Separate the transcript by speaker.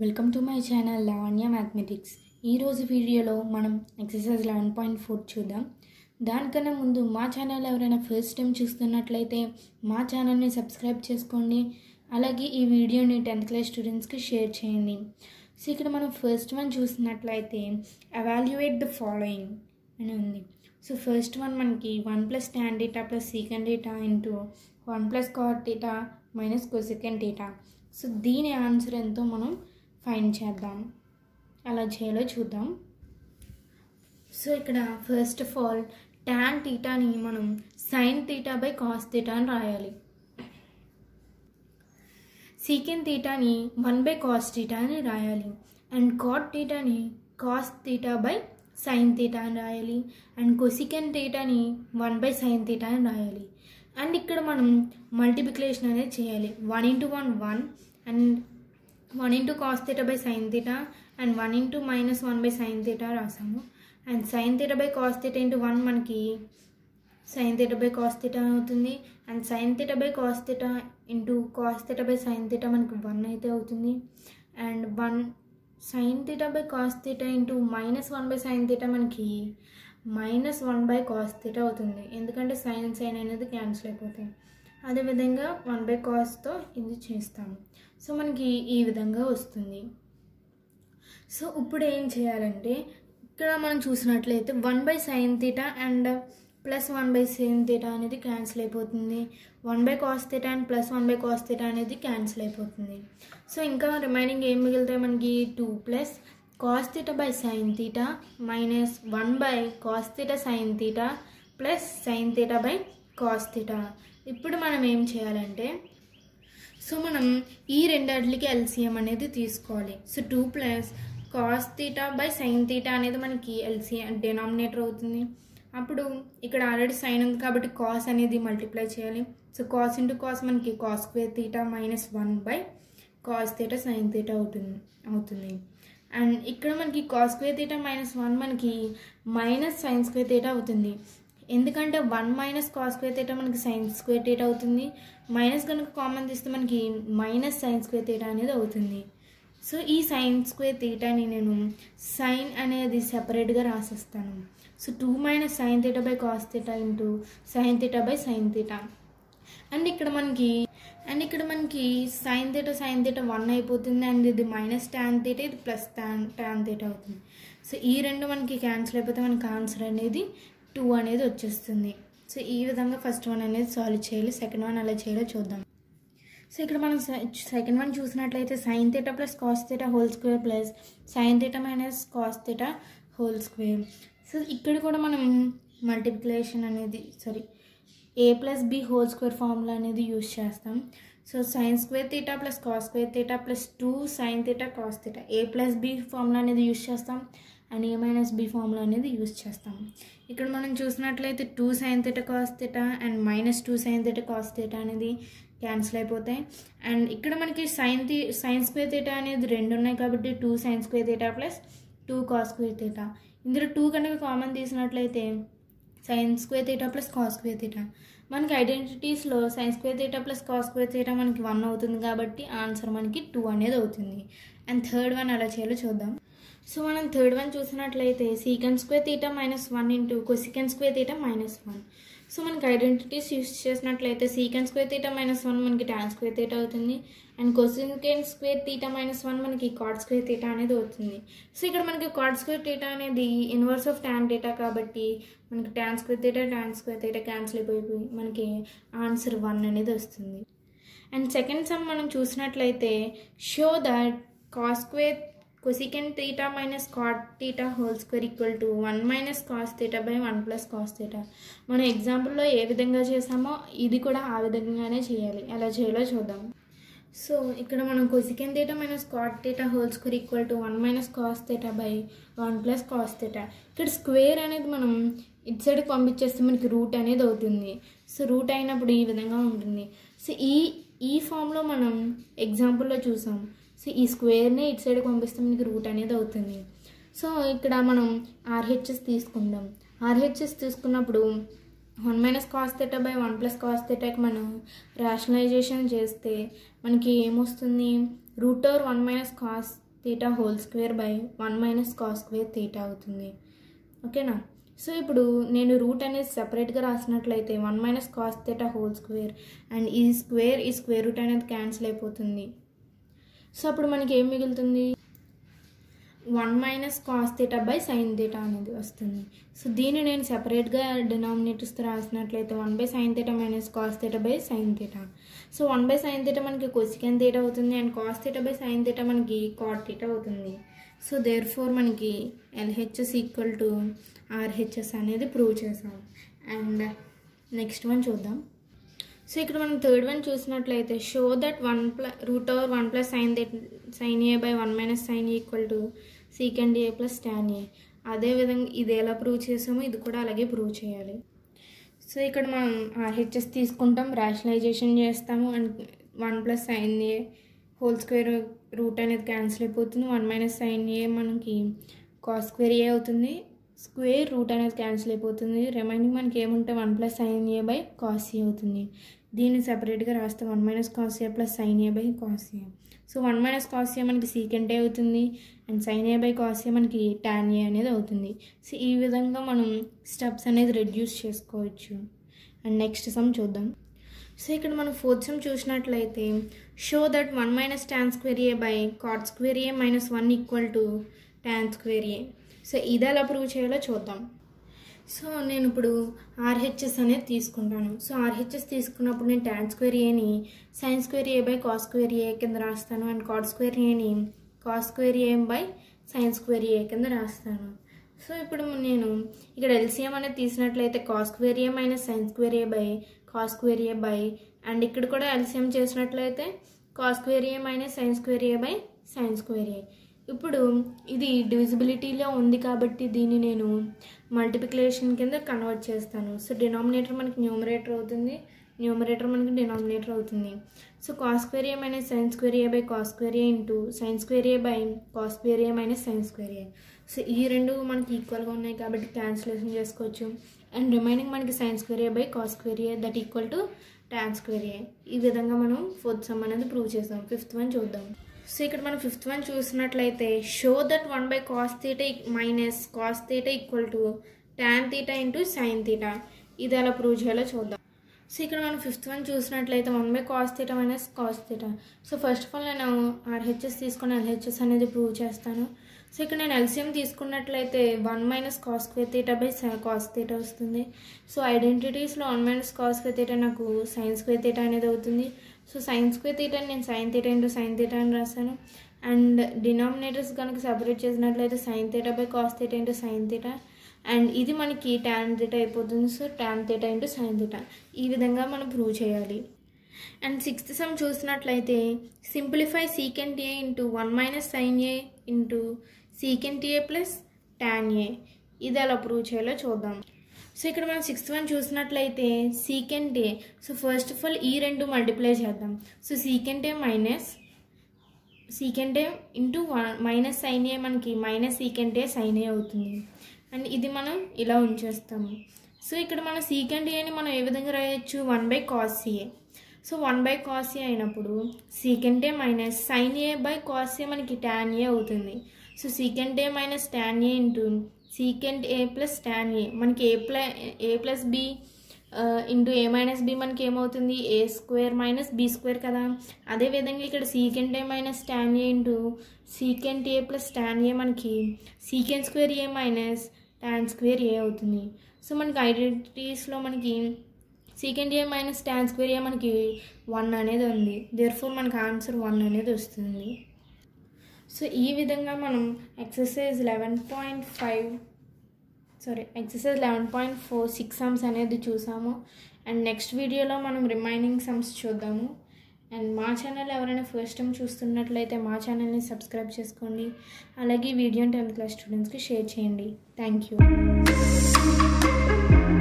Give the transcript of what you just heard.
Speaker 1: welcome to my channel Lavanya mathematics ఈరోజు వీడియోలో మనం ఎక్సర్సైజ్ లెవెన్ పాయింట్ ఫోర్ చూద్దాం దానికన్నా ముందు మా ఛానల్ ఎవరైనా ఫస్ట్ టైం చూస్తున్నట్లయితే మా ఛానల్ని సబ్స్క్రైబ్ చేసుకోండి అలాగే ఈ వీడియోని టెన్త్ క్లాస్ స్టూడెంట్స్కి షేర్ చేయండి సో ఇక్కడ మనం ఫస్ట్ వన్ చూసినట్లయితే అవాల్యుయేట్ ద ఫాలోయింగ్ అని ఉంది సో ఫస్ట్ వన్ మనకి one plus tan theta plus secant theta into one plus cot theta minus cosecant theta so దీని ఆన్సర్ ఎంతో మనం ఫైండ్ చేద్దాం అలా చేయాలో చూద్దాం సో ఇక్కడ ఫస్ట్ ఆఫ్ ఆల్ ట్యాన్ టీటాని మనం sine theta by cos theta అని రాయాలి సీకెన్ తీటాని వన్ బై కాస్ తీటా అని రాయాలి అండ్ కాట్ తీటాని cos theta by sine theta అని రాయాలి అండ్ కొసికెన్ తీటాని వన్ బై సైన్ తీటా అని రాయాలి అండ్ ఇక్కడ మనం మల్టిప్లికేషన్ అనేది చేయాలి one into one one and one into cos theta by sine theta and one into minus one by sine theta రాసాము and sine theta by cos theta into one మనకి sine theta by cos theta అవుతుంది and sine theta by cos theta into cos theta by sine theta మనకి one అయితే అవుతుంది and one sine theta by cos theta into minus one by sine theta మనకి minus one by cos theta అవుతుంది ఎందుకంటే sine sine అనేది cancel అయిపోతాయి అదేవిధంగా one by కాస్తో ఇది చేస్తాము సో మనకి ఈ విధంగా వస్తుంది సో ఇప్పుడు ఏం చేయాలంటే ఇక్కడ మనం చూసినట్లయితే one by sine theta and plus one by sine theta అనేది క్యాన్సిల్ అయిపోతుంది one by cos theta and plus one by cos theta అనేది క్యాన్సిల్ అయిపోతుంది సో ఇంకా రిమైనింగ్ ఏం మిగులుతాయి మనకి two plus cos theta by sine theta minus one by cos theta sine theta plus sine theta by cos theta ఇప్పుడు మనం ఏం చేయాలంటే సో మనం ఈ రెండాటికి ఎల్సిఎం అనేది తీసుకోవాలి so two plus cos theta by sine theta అనేది మనకి ఎల్సిఎం డినామినేటర్ అవుతుంది అప్పుడు ఇక్కడ ఆల్రెడీ సైన్ ఉంది కాబట్టి కాస్ అనేది మల్టిప్లై చేయాలి సో కాస్ ఇంటూ కాస్ మనకి cos square theta minus one by cos theta sine theta అవుతుంది అవుతుంది అండ్ ఇక్కడ మనకి cos square theta minus one మనకి మైనస్ సైన్ స్క్వేర్ తీటా అవుతుంది ఎందుకంటే one minus cos square theta మనకి సైన్ స్క్వేర్ తీటా అవుతుంది మైనస్ కనుక కామన్ తీస్తే మనకి మైనస్ సైన్ స్క్వేర్ తీటా అనేది అవుతుంది సో ఈ సైన్ స్క్వేర్ తీటాని నేను సైన్ అనేది సెపరేట్గా రాసేస్తాను so two minus sine theta by cos theta into sine theta by sine theta and ఇక్కడ మనకి అండ్ ఇక్కడ మనకి sine theta sine theta one అయిపోతుంది అండ్ ఇది మైనస్ ట్యాన్ తీటా ఇది ప్లస్ ట్యాన్ ట్యాన్ తీటా అవుతుంది సో ఈ రెండు మనకి క్యాన్సిల్ అయిపోతే మనకి ఆన్సర్ అనేది టూ అనేది వచ్చేస్తుంది సో ఈ విధంగా ఫస్ట్ వన్ అనేది సాల్వ్ చేయాలి సెకండ్ వన్ అలా చేయాలో చూద్దాం సో ఇక్కడ మనం సెకండ్ వన్ చూసినట్లయితే sine theta plus cos theta whole square plus sine theta minus cos theta whole square so ఇక్కడ కూడా మనం మల్టిప్లికేషన్ అనేది sorry A plus B whole square formula అనేది యూజ్ చేస్తాం so sine square theta plus cos square theta plus two sine theta cos theta A plus B formula అనేది use చేస్తాం and A minus B formula అనేది use చేస్తాం ఇక్కడ మనం చూసినట్లయితే two sine theta cos theta and minus two sine theta cos theta అనేది cancel అయిపోతాయి and ఇక్కడ మనకి sine theta sine square theta అనేది రెండు ఉన్నాయి కాబట్టి two sine square theta plus two cos square theta ఇందులో టూ కనుక కామన్ తీసినట్లయితే sine square theta plus cos square theta మనకి ఐడెంటిటీస్లో sine square theta plus cos square theta మనకి వన్ అవుతుంది కాబట్టి ఆన్సర్ మనకి టూ అనేది అవుతుంది అండ్ థర్డ్ వన్ అలా చేయాలో చూద్దాం సో మనం థర్డ్ వన్ చూసినట్లయితే secant square theta minus one into cosecant square theta minus one so మనకి ఐడెంటిటీస్ యూస్ చేసినట్లయితే secant square theta minus one మనకి ట్యాన్ స్క్వేర్ తీటా అవుతుంది and cosecant square theta minus one మనకి cot square theta అనేది అవుతుంది so ఇక్కడ మనకి cot square theta అనేది ఇన్వర్స్ ఆఫ్ ట్యాన్ డేటా కాబట్టి మనకి tan square theta tan square theta cancel అయిపోయి మనకి ఆన్సర్ వన్ అనేది వస్తుంది అండ్ సెకండ్ సమ్ మనం చూసినట్లయితే show that cos square cosecant theta minus cot theta whole square equal to one minus cos theta by one plus cos theta మనం ఎగ్జాంపుల్లో ఏ విధంగా చేసామో ఇది కూడా ఆ విధంగానే చేయాలి ఎలా చేయాలో చూద్దాం సో ఇక్కడ మనం cosecant theta minus cot theta whole square equal to one minus cos theta by one plus cos theta ఇక్కడ స్క్వేర్ అనేది మనం ఇటు సైడ్కి పంపించేస్తే మనకి రూట్ అనేది అవుతుంది సో రూట్ అయినప్పుడు ఈ విధంగా ఉంటుంది సో ఈ ఈ ఫామ్లో మనం ఎగ్జాంపుల్లో చూసాం సో ఈ స్క్వేర్ని ఇటు సైడ్ పంపిస్తే మనకి రూట్ అనేది అవుతుంది సో ఇక్కడ మనం ఆర్హెచ్ఎస్ తీసుకుందాం ఆర్హెచ్ఎస్ తీసుకున్నప్పుడు one minus cos theta by one plus cos థెటాకి మనం రేషనలైజేషన్ చేస్తే మనకి ఏమొస్తుంది root over one minus cos theta whole square by one minus cos square theta అవుతుంది ఓకేనా సో ఇప్పుడు నేను రూట్ అనేది సెపరేట్గా రాసినట్లయితే one minus cos theta whole square and ఈ స్క్వేర్ ఈ స్క్వేర్ రూట్ అనేది క్యాన్సిల్ అయిపోతుంది సో అప్పుడు మనకి ఏం మిగులుతుంది one minus cos theta by sine theta అనేది వస్తుంది సో దీన్ని నేను సెపరేట్గా డినామినేటర్స్తో రాసినట్లయితే one by sine theta minus cos theta by sine theta so one by sine theta మనకి కొసికెన్ థీటా అవుతుంది and cos theta by sine theta మనకి కాట్ థీటా అవుతుంది సో దేర్ ఫోర్ మనకి ఎల్హెచ్ఎస్ ఈక్వల్ టు ఆర్హెచ్ఎస్ అనేది prove చేసాం and next one చూద్దాం so ఇక్కడ మనం థర్డ్ వన్ చూసినట్లయితే show that one plus root over one plus sine sine A by one minus sign equal to secant A plus tan A అదేవిధంగా ఇది ఎలా prove చేసామో ఇది కూడా అలాగే ప్రూవ్ చేయాలి సో ఇక్కడ మనం ఆర్హెచ్ఎస్ తీసుకుంటాం రేషనలైజేషన్ చేస్తాము and one plus sine A whole square root అనేది క్యాన్సిల్ అయిపోతుంది వన్ మైనస్ సైన్ ఏ మనకి కాస్ స్క్వేర్ ఏ అవుతుంది స్క్వేర్ రూట్ అనేది క్యాన్సిల్ అయిపోతుంది రిమైనింగ్ మనకి ఏముంటే one plus sine A by cos A అవుతుంది దీన్ని సెపరేట్గా రాస్తే one minus cos A plus sine A by cos A so one minus cos A మనకి సీకెంట్ ఏ అవుతుంది and sine A by cos A మనకి tan ఏ అనేది అవుతుంది so ఈ విధంగా మనం స్టెప్స్ అనేది రెడ్యూస్ చేసుకోవచ్చు అండ్ నెక్స్ట్ సమ్ చూద్దాం సో ఇక్కడ మనం ఫోర్త్ సమ్ చూసినట్లయితే show that one minus tan square A by cot square A minus one equal to tan square A so ఇది ఎలా ప్రూవ్ చేయాలో చూద్దాం సో నేను ఇప్పుడు ఆర్హెచ్ఎస్ అనేది తీసుకుంటాను సో ఆర్హెచ్ఎస్ తీసుకున్నప్పుడు నేను ట్యాన్ స్క్వేర్ ఏని sine square A by cos square A కింద రాస్తాను అండ్ కాట్ స్క్వేర్ ఏని cos square A by sine square A కింద రాస్తాను సో ఇప్పుడు నేను ఇక్కడ ఎల్సిఎం అనేది తీసినట్లయితే cos square A minus sine square A by cos square A by and ఇక్కడ కూడా ఎల్సిఎం చేసినట్లయితే cos square A minus sine square A by sine square A ఇప్పుడు ఇది డివిజిబిలిటీలో ఉంది కాబట్టి దీన్ని నేను మల్టిప్లికేషన్ కింద కన్వర్ట్ చేస్తాను సో డినామినేటర్ మనకి న్యూమరేటర్ అవుతుంది న్యూమరేటర్ మనకి డినామినేటర్ అవుతుంది so cos square A minus sine square A by cos square A into sine square A by cos square A minus sine square A so ఈ రెండు మనకి ఈక్వల్గా ఉన్నాయి కాబట్టి క్యాన్సిలేషన్ చేసుకోవచ్చు అండ్ రిమైనింగ్ మనకి sine square A by cos square A that equal to tan square A ఈ విధంగా మనం ఫోర్త్ సమ్ అనేది ప్రూవ్ చేస్తాం ఫిఫ్త్ వన్ చూద్దాం సో ఇక్కడ మనం ఫిఫ్త్ వన్ చూసినట్లయితే show that one by cos theta minus cos theta equal to tan theta into sine theta ఇది ఎలా ప్రూవ్ చేయాలో చూద్దాం సో ఇక్కడ మనం ఫిఫ్త్ వన్ చూసినట్లయితే one by cos theta minus cos theta so first of all నేను RHS తీసుకుని LHS అనేది ప్రూవ్ చేస్తాను సో ఇక్కడ నేను ఎల్సిఎం తీసుకున్నట్లయితే one minus cos square theta by cos theta వస్తుంది so ఐడెంటిటీస్లో one minus cos square theta నాకు సైన్ స్క్వేర్ థీటా అనేది అవుతుంది సో సైన్ స్క్వేర్ థీటా నేను sine theta into sine theta అని రాశాను అండ్ డినామినేటర్స్ కనుక సపరేట్ చేసినట్లయితే sine theta by cos theta into sine theta and ఇది మనకి ట్యాన్ థీటా అయిపోతుంది so tan theta into sine theta ఈ విధంగా మనం ప్రూవ్ చేయాలి అండ్ సిక్స్త్ సమ్ చూసినట్లయితే simplify secant A into one minus sine A into secant A plus tan ఏ ఇది ఎలా ప్రూవ్ చేయాలో చూద్దాం సో ఇక్కడ మనం సిక్స్త్ వన్ చూసినట్లయితే secant A so first of all ఈ రెండు మల్టిప్లై చేద్దాం so secant A minus secant A into minus sine A మనకి minus secant A sine A అవుతుంది అండ్ ఇది మనం ఇలా ఉంచేస్తాము సో ఇక్కడ మన సీకెంట్ ఏని మనం ఏ విధంగా రాయొచ్చు one by cos A so one by cos A అయినప్పుడు secant A minus sine A by cos A మనకి ట్యాన్ ఏ అవుతుంది so secant A minus tan A into secant A plus tan A మనకి A plus A plus B into A minus B మనకి ఏమవుతుంది A square minus B square కదా అదేవిధంగా ఇక్కడ secant A minus tan A into secant A plus tan A మనకి secant square A minus tan square A అవుతుంది so మనకి ఐడెంటిటీస్లో మనకి secant A minus tan square A మనకి వన్ అనేది ఉంది దేర్ ఫోర్ మనకి ఆన్సర్ వన్ అనేది వస్తుంది సో ఈ విధంగా మనం exercise eleven point five sorry exercise eleven point four six sums అనేది చూసాము అండ్ నెక్స్ట్ వీడియోలో మనం రిమైనింగ్ సమ్స్ చూద్దాము అండ్ మా ఛానల్ ఎవరైనా ఫస్ట్ టైం చూస్తున్నట్లయితే మా ఛానల్ని సబ్స్క్రైబ్ చేసుకోండి అలాగే ఈ వీడియోని టెన్త్ క్లాస్ స్టూడెంట్స్కి షేర్ చేయండి థ్యాంక్ యూ